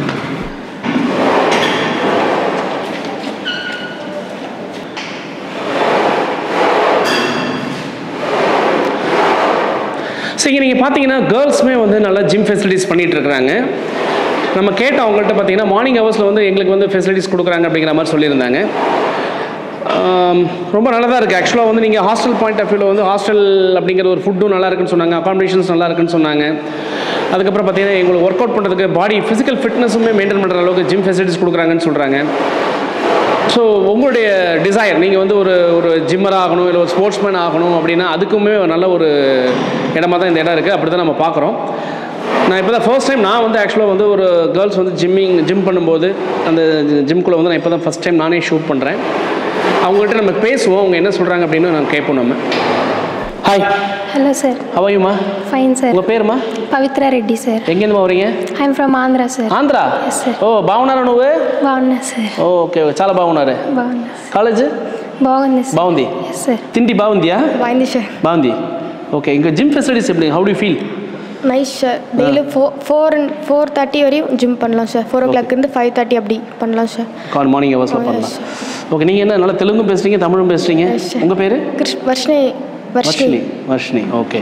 ஸோ இங்கே நீங்கள் பார்த்தீங்கன்னா கேர்ள்ஸுமே வந்து நல்லா ஜிம் ஃபெசிலிட்டிஸ் பண்ணிகிட்டு இருக்கிறாங்க நம்ம கேட்டோம் அவங்கள்ட்ட பார்த்தீங்கன்னா மார்னிங் ஹவர்ஸில் வந்து எங்களுக்கு வந்து ஃபெசிலிட்டிஸ் கொடுக்குறாங்க அப்படிங்கிற மாதிரி சொல்லியிருந்தாங்க ஆம், ரொம்ப நல்லதாக இருக்குது ஆக்சுவலாக வந்து நீங்கள் ஹாஸ்டல் பாயிண்ட் ஆஃப் வியூவில் வந்து ஹாஸ்டல் அப்படிங்கிற ஒரு ஃபுட்டும் நல்லா இருக்குன்னு சொன்னாங்க அகாமடேஷன்ஸ் நல்லா இருக்குன்னு சொன்னாங்க அதுக்கப்புறம் பார்த்தீங்கன்னா எங்களுக்கு ஒர்க் அவுட் பண்ணுறதுக்கு பாடி ஃபிசிக்கல் ஃபிட்னஸுமே மெயின்டைன் பண்ணுற அளவுக்கு ஜிம் ஃபெசிலிட்டிஸ் கொடுக்குறாங்கன்னு சொல்கிறாங்க ஸோ உங்களுடைய டிசைர் நீங்கள் வந்து ஒரு ஒரு ஜிம்மராக ஆகணும் இல்லை ஒரு ஸ்போர்ட்ஸ்மேன் ஆகணும் அப்படின்னா அதுக்குமே நல்ல ஒரு இடமா தான் இந்த இடம் இருக்குது அப்படி தான் நம்ம பார்க்குறோம் நான் இப்போ தான் ஃபர்ஸ்ட் டைம் நான் வந்து ஆக்சுவலாக வந்து ஒரு கேர்ள்ஸ் வந்து ஜிம்மிங் ஜிம் பண்ணும்போது அந்த ஜிம்குள்ளே வந்து நான் இப்போ தான் ஃபஸ்ட் டைம் நானே ஷூட் பண்ணுறேன் அவங்ககிட்ட நம்ம பேசுவோம் அவங்க என்ன சொல்கிறாங்க அப்படின்னு நான் கேட்போம் நம்ம ஹாய் ஹலோ சார் ஹவையுமா ஃபைன் சார் உங்கள் பேருமா పవిత్ర రెడ్డి సార్ எங்கேருந்து வரீங்க I'm from Andhra sir Andhra yes sir oh బాగున్నారా నువ్వు బాగున్నా సార్ ఓ ఓకే చాలా బాగున్నారు బాగున్నా కాలేజ్ బాగుంది సార్ బాగుంది ఎస్ సార్ తిండి బాగుందియా బాగుంది సార్ బాగుంది ఓకే ఇంకా జిమ్ ఫెసిలిటీస్ எப்படி how to feel nice sir daily four four four thirty வரையும் ஜிம் பண்ணலாம் சார் ஃபோர் ஓ கிளாக்லேருந்து ஃபைவ் தேர்ட்டி அப்படி பண்ணலாம் சார் கால் மார்னிங் ஹவர்ஸில் Oh, பண்ணலாம் ஓகே நீங்கள் என்ன நல்லா தெலுங்கும் பேசுறீங்க தமிழும் பேசுறீங்க உங்கள் பேர் கிருஷ் வர்ஷினி வர்ஷினி வர்ஷினி ஓகே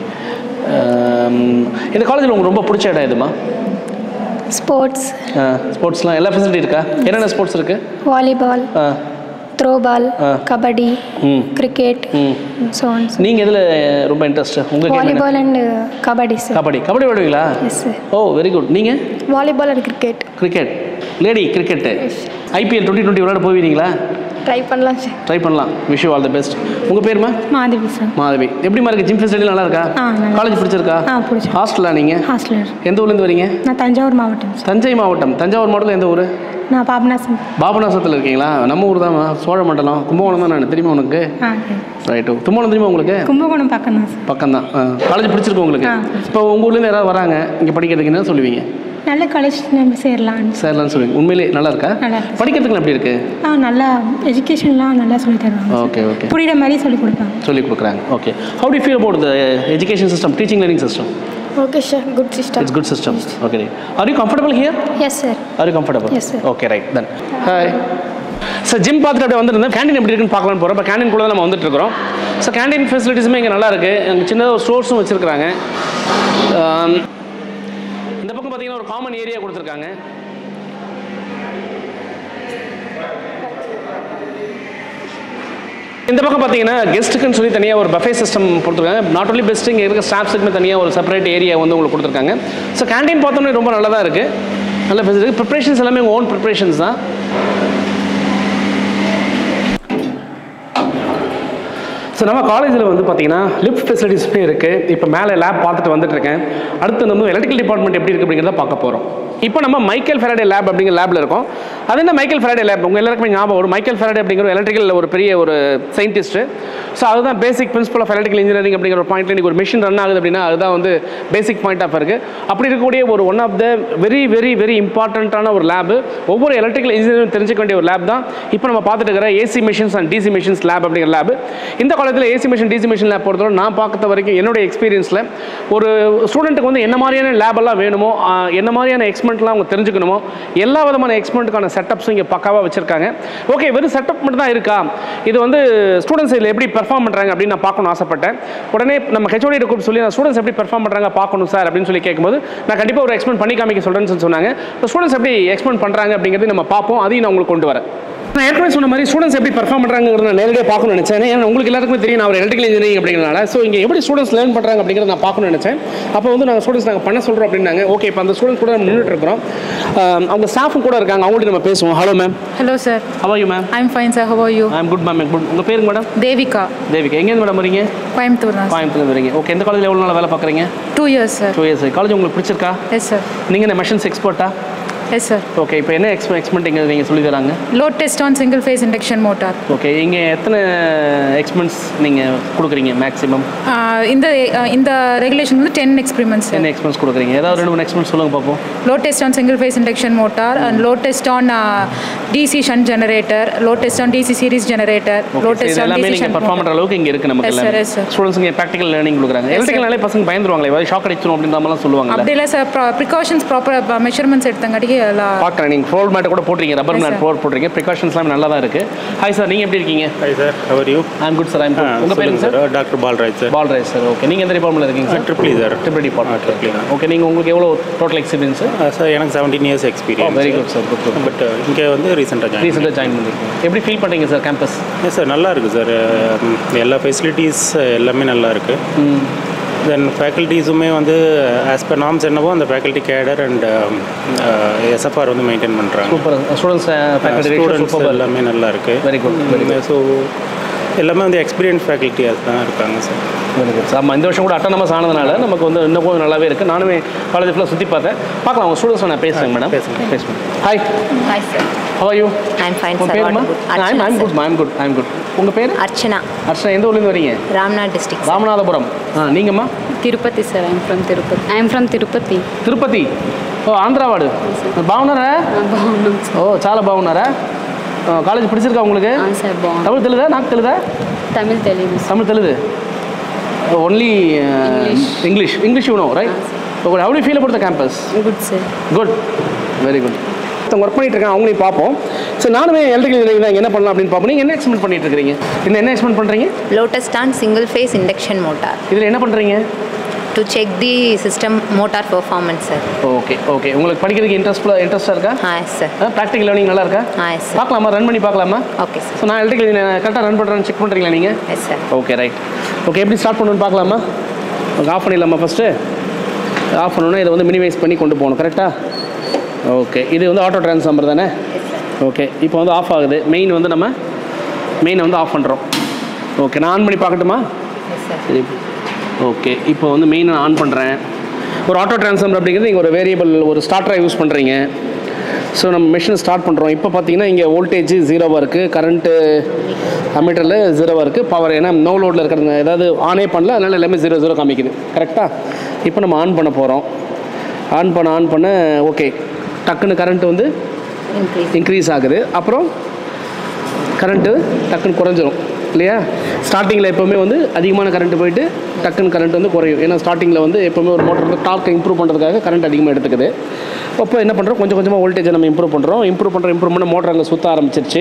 இந்த காலேஜில் உங்களுக்கு ரொம்ப பிடிச்ச இடம் எதுமா ஸ்போர்ட்ஸ் ஸ்போர்ட்ஸ்லாம் எல்லா ஃபெசிலிட்டி இருக்கா என்னென்ன ஸ்போர்ட்ஸ் இருக்குது வாலிபால் த்ரோ பால் கபடி ம் கிரிக்கெட் ம் ஸோ ஆன் நீங்கள் எதில் ரொம்ப இன்ட்ரெஸ்ட் உங்கள் கேம் என்ன volleyball and kabaddi sir kabaddi kabaddi விடுவீங்களா yes sir oh very good நீங்கள் volleyball and cricket cricket lady cricket IPL twenty twenty விளையாட போவீங்களா ட்ரை பண்ணலாம் சார் ட்ரை பண்ணலாம் wish you all the best உங்கள் பேருமா மாதவி சார் மாதவி எப்படிமா இருக்கு ஜிம் ஃபெசிலிட்டி நல்லா இருக்கா ஆ, நல்லா காலேஜ் பிடிச்சிருக்கா ஆ பிடிச்சி ஹாஸ்டலா நீங்கள் ஹாஸ்டலர் எந்த ஊர்லேருந்து வரீங்க நான் தஞ்சாவூர் மாவட்டம் சார் தஞ்சை மாவட்டம் தஞ்சாவூர் மாவட்டத்தில் எந்த ஊர் நான் பாபநாசம் பாபநாசத்தில் இருக்கீங்களா நம்ம ஊர் தான் சோழ மண்டலம் கும்பகோணம் தான் நான் தெரியுமா உனக்கு ஆ ரைட்டு கும்பகோணம் தெரியுமா உங்களுக்கு கும்பகோணம் பக்கம் தான் சார் பக்கம் தான் காலேஜ் பிடிச்சிருக்கு உங்களுக்கு ஆ, இப்போ உங்கள் ஊர்லேருந்து யாராவது வராங்க இங்கே படிக்கிறதுக்கு என்ன சொல்லுவீங்க நல்ல காலேஜ் நம்ம சேரலாம் சேரலாம்னு சொல்லுவீங்க உண்மையிலே நல்லா இருக்கா நல்லா இருக்கு. படிக்கிறதுக்கு எப்படி இருக்கு ஆ நல்லா எஜுகேஷன்லாம் நல்லா சொல்லி தருவாங்க ஓகே ஓகே புரியுற மாதிரி சொல்லி கொடுப்பாங்க சொல்லி கொடுக்குறாங்க okay how to feel about the education system teaching learning system okay sir good system it's good system okay are you comfortable here yes sir are you comfortable Yes, sir. Okay right then hi sir gym பார்த்துட்டு அப்படியே வந்துருந்தேன் கேண்டீன் எப்படி இருக்குன்னு பார்க்கலான்னு போகிறோம் இப்போ கேண்டீன் கூட தான் நம்ம வந்துட்டு இருக்கிறோம் ஸோ கேண்டீன் ஃபெசிலிட்டிஸுமே இங்கே நல்லா இருக்குது அங்கே சின்னதாக ஒரு ஸ்டோர்ஸும் வச்சுருக்காங்க இந்த பக்கம் பார்த்தீங்கன்னா ஒரு காமன் ஏரியா கொடுத்துருக்காங்க இந்த பக்கம் பார்த்தீங்கன்னா கெஸ்ட்டுக்குன்னு சொல்லி தனியாக ஒரு பஃபே சிஸ்டம் கொடுத்துருக்காங்க நாட் only பெஸ்ட் இங்கே இருக்க ஸ்டாஃப்ஸுக்குமே தனியாக ஒரு செப்பரேட் ஏரியா வந்து உங்களுக்கு கொடுத்துருக்காங்க ஸோ கேண்டீன் பார்த்தோன்னே ரொம்ப நல்லதாக இருக்குது நல்ல ஃபெசிலிட்டி ப்ரிப்ரேஷன்ஸ் எல்லாமே உங்கள் ஓன் ப்ரிப்ரேஷன்ஸ் தான் ஸோ நம்ம காலேஜில் வந்து பார்த்தீங்கன்னா லிஃப்ட் ஃபெசிலிட்டிஸுமே இருக்குது இப்போ மேலே லேப் பார்த்துட்டு வந்துட்டு இருக்கேன் அடுத்து நம்ம எலக்ட்ரிக்கல் டிபார்ட்மெண்ட் எப்படி இருக்குது அப்படிங்கிறத பார்க்க போகிறோம் இப்போ நம்ம மைக்கேல் ஃபெராடே லேப் அப்படிங்கிற லேபில் இருக்கோம் அது என்ன மைக்கேல் ஃபெராடே லேப் உங்கள் எல்லாருக்குமே ஞாபகம் வரும் மைக்கேல் ஃபெராடே அப்படிங்கிற எலக்ட்ரிக்கல் ஒரு பெரிய ஒரு சயின்டிஸ்ட்டு ஸோ அதுதான் basic principle of electrical engineering அப்படிங்கிற ஒரு பாயிண்ட்ல இன்றைக்கி ஒரு மிஷின் ரன் ஆகுது அப்படின்னா அதுதான் வந்து பேசிக் பாயிண்ட் ஆஃப் இருக்குது அப்படி இருக்கக்கூடிய ஒரு one of the very very very இம்பார்ட்டண்ட்டான ஒரு லேபு ஒவ்வொரு எலக்ட்ரிக்கல் இன்ஜினியரும் தெரிஞ்சுக்க வேண்டிய ஒரு லேப் தான் இப்போ நம்ம பார்த்துட்டு இருக்கிற AC machines and DC machines lab அப்படிங்கிற லேப் இந்த காலத்தில் AC machine DC machine lab பொறுத்தவரை நான் பார்த்த வரைக்கும் என்னுடைய எக்ஸ்பீரியன்ஸில் ஒரு ஸ்டூடெண்ட்டுக்கு வந்து என்ன மாதிரியான லேப் எல்லாம் வேணுமோ ஆஹ், என்ன மாதிரியான எக்ஸ்பெரிமெண்ட்லாம் அவங்க தெரிஞ்சுக்கணுமோ எல்லா விதமான எக்ஸ்பெரிமெண்ட்டுக்கான செட்டப்ஸும் இங்கே பக்காவாக வச்சிருக்காங்க ஓகே வெறும் செட்டப் மட்டும் தான் இருக்கா இது வந்து ஸ்டூடெண்ட்ஸ் இதில் எப்படி பெர்ஃபார்ம் பண்ணுறாங்க அப்படின்னு நான் பார்க்கணும்னு ஆசைப்பட்டேன் உடனே நம்ம ஹெச்ஓடி கூப்பிட்டு சொல்லி நான் ஸ்டூடெண்ட்ஸ் எப்படி பெர்ஃபார்ம் பண்ணுறாங்க பார்க்கணும் சார் அப்படின்னு சொல்லி கேட்கும்போது நான் கண்டிப்பாக ஒரு எக்ஸ்பெரிமெண்ட் பண்ணி காமிக்க சொல்கிறேன்னு சொன்னாங்க ஸ்டூடெண்ட்ஸ் எப்படி எக்ஸ்பெரிமெண்ட் பண்ணுறாங்க அப்படிங்கிறது நம்ம பார்ப்போம் அதையும் நான் உங்களுக்கு கொண்டு வரேன் நான் ஏற்கனவே சொன்ன மாதிரி ஸ்டூடெண்ட்ஸ் எப்படி பர்ஃபார்ம் பண்ணுறாங்கிறத நான் நேரடியாக பார்க்கணும்னு நினச்சேன் ஏன்னா உங்களுக்கு எல்லாருக்குமே தெரியும் நான் ஒரு எலக்ட்ரிக்கல் இன்ஜினியரிங் அப்படிங்கிறனால ஸோ இங்கே எப்படி ஸ்டூடெண்ட்ஸ் லேர்ன் பண்ணுறாங்க அப்படிங்கிறத நான் பார்க்கணும்னு நினச்சேன் அப்போ வந்து நாங்கள் ஸ்டூடெண்ட்ஸ் நாங்கள் பண்ண சொல்கிறோம் அப்படின்னாங்க ஓகே இப்போ அந்த ஸ்டூடெண்ட்ஸ் கூட நம்ம நின்றுட்டு இருக்கிறோம் ஆம், அவங்க ஸ்டாஃபும் கூட இருக்காங்க அவங்கள்ட்ட நம்ம பேசுவோம் hello ma'am Hello, sir. How you ma'am I'm fine, sir. How are you? I'm good ma'am good உங்கள் பேருங்க மேடம் Devika, தேவிகா எங்கேருந்து மேடம் வரீங்க Coimbatore. sir. கோயம்புத்தூர் வரீங்க ஓகே எந்த காலேஜில் எவ்வளோ நாள் வேலை பார்க்குறீங்க Two years, sir. Two years college உங்களுக்கு பிடிச்சிருக்கா Yes, sir. நீங்கள் என்ன மெஷின்ஸ் எக்ஸ்பர்ட்டா Yes, sir. ஓகே இப்போ என்ன எக்ஸ்பெ எக்ஸ்பெரிமெண்ட் இங்கே நீங்கள் சொல்லி தராங்க Load test on single phase induction motor. Okay இங்கே எத்தனை எக்ஸ்பெரிமெண்ட்ஸ் நீங்கள் கொடுக்குறீங்க மேக்ஸிமம் Uh, இந்த uh, இந்த ரெகுலேஷன் வந்து டென் எக்ஸ்பெரிமெண்ட்ஸ் என்ன எக்ஸ்பெரிமெண்ட்ஸ் கொடுக்குறீங்க ஏதாவது ரெண்டு மூணு எக்ஸ்பெரிமெண்ட் சொல்லுங்க பார்ப்போம் load test on single phase induction motor and load test on uh, DC shunt generator load test on DC series generator load test இது on எல்லாமே DC நீங்கள் shunt பர்ஃபார்ம் பண்ணுற motor. அளவுக்கு இங்கே இருக்குது நமக்கு Yes, sir, எல்லாமே yes, sir. ஸ்டூடெண்ட்ஸ் இங்கே ப்ராக்டிக்கல் லேர்னிங் கொடுக்குறாங்க Yes, sir. எலக்ட்ரிக்கல்னாலே பசங்க பயந்துருவாங்களே ஏதாவது ஷாக் அடிச்சிடும் அப்படின்ற மாதிரிலாம் சொல்லுவாங்க அப்படி இல்லை சார் ப்ரிகாஷன்ஸ் ப்ராப்பர் மெஷர்மெண்ட்ஸ் எடுத்தங்காட்டிக்கு எல்லாம் பார்க்குறேன் நீங்கள் ஃப்ளோர் மேட் கூட போட்டிருக்கீங்க rubber Yes, mat sir. Floor போட்டிருக்கீங்க ப்ரிகாஷன்ஸ்லாம் நல்லா தான் இருக்குது ஹாய் சார் நீங்கள் எப்படி இருக்கீங்க hi sir how are you I'm good sir I'm good உங்கள் பேருங்க sir doctor Palraj sir Palraj sir okay நீங்கள் எந்த டிபார்ட்மெண்ட்டில் இருக்கீங்க sir triple sir triple department okay நீங்கள் உங்களுக்கு எவ்வளோ டோட்டல் எக்ஸ்பீரியன்ஸ் சார் எனக்கு seventeen years experience very good sir good good but இங்கே வந்து ரீசெண்டாக ஜாயின் ரீசெண்டாக ஜாயின் பண்ணிருக்கீங்க எப்படி ஃபீல் பண்ணுறீங்க சார் கேம்பஸ் எஸ் சார் நல்லா இருக்குது சார் எல்லா ஃபெசிலிட்டிஸ் எல்லாமே நல்லா இருக்குது தென் ஃபேக்கல்ட்டிஸுமே வந்து ஆஸ் பர் நார்ம்ஸ் என்னவோ அந்த ஃபேக்கல்ட்டி கேடர் அண்ட் எஸ்எஃப்ஆர் வந்து மெயின்டைன் பண்ணுறாங்க super students faculty students super எல்லாமே நல்லா இருக்குது very good very good so எல்லாமே வந்து எக்ஸ்பீரியன்ஸ் ஃபேக்கல்ட்டியாக தான் இருக்காங்க சார் வெரி குட் சார் இந்த வருஷம் கூட அட்டானமஸ் ஆனதுனால நமக்கு வந்து இன்னும் கொஞ்சம் நல்லாவே இருக்குது நானுமே காலேஜ் ஃபுல்லாக சுற்றி பார்த்தேன் பார்க்கலாம் உங்கள் ஸ்டூடெண்ட்ஸ் நான் பேசுகிறேன் மேடம் பேசுகிறேன் பேசுகிறேன் hi Hi, sir. How are you I'm fine, உங்கள் sir. பேருமா What about- I'm Archana, I'm sir. Good I'm good I'm good உங்கள் பேர் Archana, அர்ச்சனா எந்த ஊர்லேருந்து வரீங்க Ramnath district. ராமநாதபுரம் ஆ நீங்கம்மா Tirupati sir I'm from Tirupati I'm from Tirupati Tirupati ఓ ఆంధ్రావాడు బాగున్నారా ఓ చాలా బాగున్నారా ఆ, కాలేజ్ పిడిచిరుకా உங்களுக்கு సార్ బాగుంది తమిళ్ తెలుదా నాకు తెలుదా తమిళ్ తెలియదు తమిళ్ తెలుదు only English English you know right okay how to feel about the campus good sir good very good work பண்ணிட்டு இருக்காங்க அவங்களையும் பார்ப்போம் ஸோ நானுமே எலக்ட்ரிக்கல் இன்ஜினியரிங் என்ன பண்ணலாம் அப்படின்னு பார்ப்போம் நீங்கள் என்ன எக்ஸ்பெரிமெண்ட் பண்ணிட்டு இருக்கீங்க இந்த என்ன எக்ஸ்பெரிமெண்ட் பண்ணுறீங்க Load test on single phase induction motor இதில் என்ன பண்ணுறீங்க to check the system motor performance, sir. Okay okay உங்களுக்கு படிக்கிறதுக்கு இன்ட்ரெஸ்ட் இன்ட்ரெஸ்ட்டாக இருக்கா Ah, yes, sir. Practical learning நல்லா இருக்கா Ah, yes, sir. பார்க்கலாமா ரன் பண்ணி பார்க்கலாமா Okay, sir. ஸோ நான் எலக்ட்ரிக்கல் இன்ஜினியர் கரெக்டாக ரன் பண்ணுறேன்னு செக் பண்ணுறீங்களா நீங்கள் Yes, sir. Okay right okay எப்படி ஸ்டார்ட் பண்ணணும்னு பார்க்கலாமா ஓகே ஆஃப் பண்ணிடலாமா ஃபஸ்ட்டு ஆஃப் பண்ணணுன்னா இதை வந்து மினிமைஸ் பண்ணி கொண்டு போகணும் கரெக்டாக ஓகே இது வந்து ஆட்டோ ட்ரான்ஸ்ஃபார்மர் தானே ஓகே இப்போ வந்து ஆஃப் ஆகுது மெயின் வந்து நம்ம மெயினை வந்து ஆஃப் பண்ணுறோம் ஓகே நான் ஆன் பண்ணி பார்க்கட்டுமா சரி ஓகே இப்போ வந்து மெயினை ஆன் பண்ணுறேன் ஒரு ஆட்டோ ட்ரான்ஸ்ஃபார்மர் அப்படிங்கிறது நீங்கள் ஒரு வேரியபிள் ஒரு ஸ்டார்டராக யூஸ் பண்ணுறீங்க ஸோ நம்ம மிஷினை ஸ்டார்ட் பண்ணுறோம் இப்போ பார்த்தீங்கன்னா இங்கே வோல்டேஜ் ஜீரோவாக இருக்குது கரண்ட்டு அமீட்டரில் ஜீரோவாக இருக்குது பவர் ஏன்னா நோ லோடில் இருக்கிறது ஏதாவது ஆனே பண்ணல அதனால எல்லாமே ஜீரோ ஜீரோ காமிக்குது கரெக்டாக இப்போ நம்ம ஆன் பண்ண போகிறோம் ஆன் பண்ண ஆன் பண்ண ஓகே டக்குன்னு கரண்ட் வந்து இன்க்ரீஸ் ஆகுது அப்புறம் கரண்ட்டு டக்குன்னு குறைஞ்சிரும் இல்லையா ஸ்டார்டிங்கில் எப்போவுமே வந்து அதிகமான கரண்ட் போயிட்டு டக்குன்னு கரண்ட் வந்து குறையும் ஏன்னா ஸ்டார்டிங்கில் வந்து எப்போவுமே ஒரு மோட்டர் வந்து டார்க் இம்ப்ரூவ் பண்ணுறதுக்காக கரண்ட் அதிகமாக எடுத்துக்குது அப்போ என்ன பண்ணுறோம் கொஞ்சம் கொஞ்சமாக வோல்டேஜை நம்ம இம்ப்ரூவ் பண்ணுறோம் இம்ப்ரூவ் பண்ணுற இம்ப்ரூவ் பண்ண மோட்டர் அங்கே சுற்ற ஆரம்பிச்சிருச்சு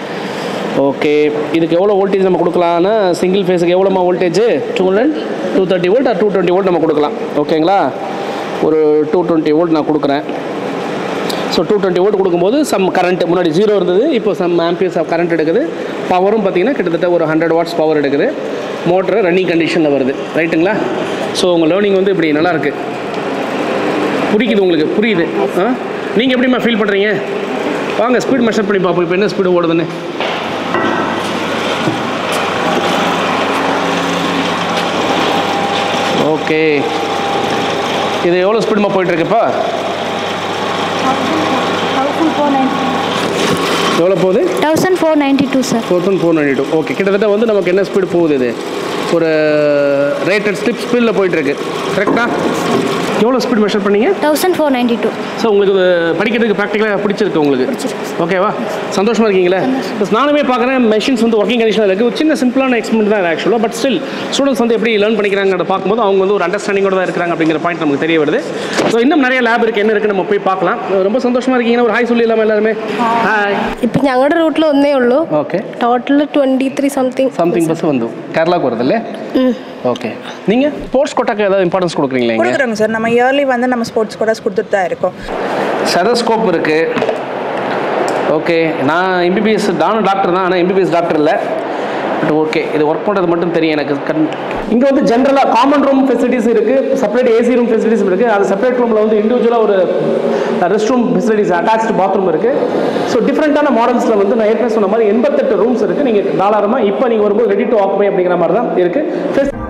ஓகே இதுக்கு எவ்வளோ வோல்டேஜ் நம்ம கொடுக்கலாம்னா சிங்கிள் ஃபேஸுக்கு எவ்வளோமா voltage two hundred two thirty volt two twenty volt நம்ம கொடுக்கலாம் ஓகேங்களா ஒரு டூ டுவெண்ட்டி வோல்ட் நான் கொடுக்குறேன் ஸோ டூ டுவெண்ட்டி வோல்ட் கொடுக்கும்போது சம் கரண்ட் முன்னாடி ஜீரோ இருந்தது இப்போ சம் ஆம்பியர்ஸ் ஆஃப் கரண்ட் எடுக்குது பவரும் பார்த்தீங்கன்னா கிட்டத்தட்ட ஒரு ஹண்ட்ரட் வாட்ஸ் பவர் எடுக்குது மோட்ரு ரன்னிங் கண்டிஷனில் வருது ரைட்டுங்களா ஸோ உங்கள் லேர்னிங் வந்து இப்படி நல்லா இருக்கு புரியுது உங்களுக்கு புரியுது ஆ நீங்கள் எப்படிம்மா ஃபீல் பண்ணுறீங்க வாங்க ஸ்பீட் மெஷர் பண்ணி பார்ப்போம் இப்போ என்ன ஸ்பீடு ஓடுதுன்னு ஓகே இது எவ்வளோ ஸ்பீடுமா போயிட்டுருக்குப்பா எவ்வளோ போகுது thousand four ninety two sir thousand four ninety two okay கிட்டத்தட்ட வந்து நமக்கு என்ன ஸ்பீடு போகுது இது ஒரு ரேட்டட் ஸ்லிப் ஸ்பீடில் போயிட்டுருக்கு கரெக்டா எவ்வளோ ஸ்பீட் மெஷர் பண்ணீங்க thousand four ninety two so உங்களுக்கு இது படிக்கிறதுக்கு ப்ராக்டிக்கலாக பிடிச்சிருக்கு உங்களுக்கு ஓகேவா சந்தோஷமாக இருக்கீங்களா Plus நானுமே பார்க்குறேன் மெஷின்ஸ் வந்து ஒர்க்கிங் கண்டிஷனில் இருக்குது ஒரு சின்ன சிம்பிளான எக்ஸ்பெரிமெண்ட் தான் ஆக்சுவலாக பட் ஸ்டில் ஸ்டூடெண்ட்ஸ் வந்து எப்படி லேர்ன் பண்ணிக்கிறாங்கிறத பார்க்கும்போது அவங்க வந்து ஒரு அண்டர்ஸ்டாண்டிங்கோட தான் இருக்கிறாங்க அப்படிங்கிற பாயிண்ட் நமக்கு தெரிய வருது ஸோ இன்னும் நிறைய லேப் இருக்குது என்ன இருக்குது நம்ம போய் பார்க்கலாம் ரொம்ப சந்தோஷமாக இருக்கீங்கன்னா ஒரு ஹாய் சொல்லிடலாமா எல்லாருமே ஹாய் ഇപ്പം ഞങ്ങളുടെ റൂട്ടിൽ ഒന്നേ ഉള്ളൂ okay total twenty three something something bus வந்து கேரளாவுக்கு வருதுல்ல ஓகே நீங்கள் ஸ்போர்ட்ஸ் கோட்டாக்கு ஏதாவது இம்பார்ட்டன்ஸ் கொடுக்குறீங்களா இங்கே கொடுக்குறோங்க சார் நம்ம இயர்லி வந்து நம்ம ஸ்போர்ட்ஸ் கோட்டாஸ் கொடுத்துட்டு தான் இருக்கோம் செதஸ்கோப் இருக்குது ஓகே நான் எம்பிபிஎஸ் நானும் டாக்டர் தான் ஆனால் எம்பிபிஎஸ் டாக்டர் இல்லை பட் ஓகே இது ஒர்க் பண்ணுறது மட்டும் தெரியும் எனக்கு கண் இங்கே வந்து ஜென்ரலாக காமன் ரூம் ஃபெசிலிட்டிஸ் இருக்குது செப்பரேட் ஏசி ரூம் ஃபெசிலிட்டிஸ் இருக்குது அது செப்பரேட் ரூமில் வந்து இண்டிவிஜுவலாக ஒரு rest room facilities attach bathroom இருக்குது ஸோ டிஃப்ரெண்ட்டான மாடல்ஸில் வந்து நான் ஏற்கனவே சொன்ன மாதிரி எண்பத்தெட்டு ரூம்ஸ் இருக்குது நீங்கள் தாராளமாக இப்போ நீங்கள் வரும்போது ரெடி டு ஆக்குபை அப்படிங்கிற மாதிரி தான் இருக்குது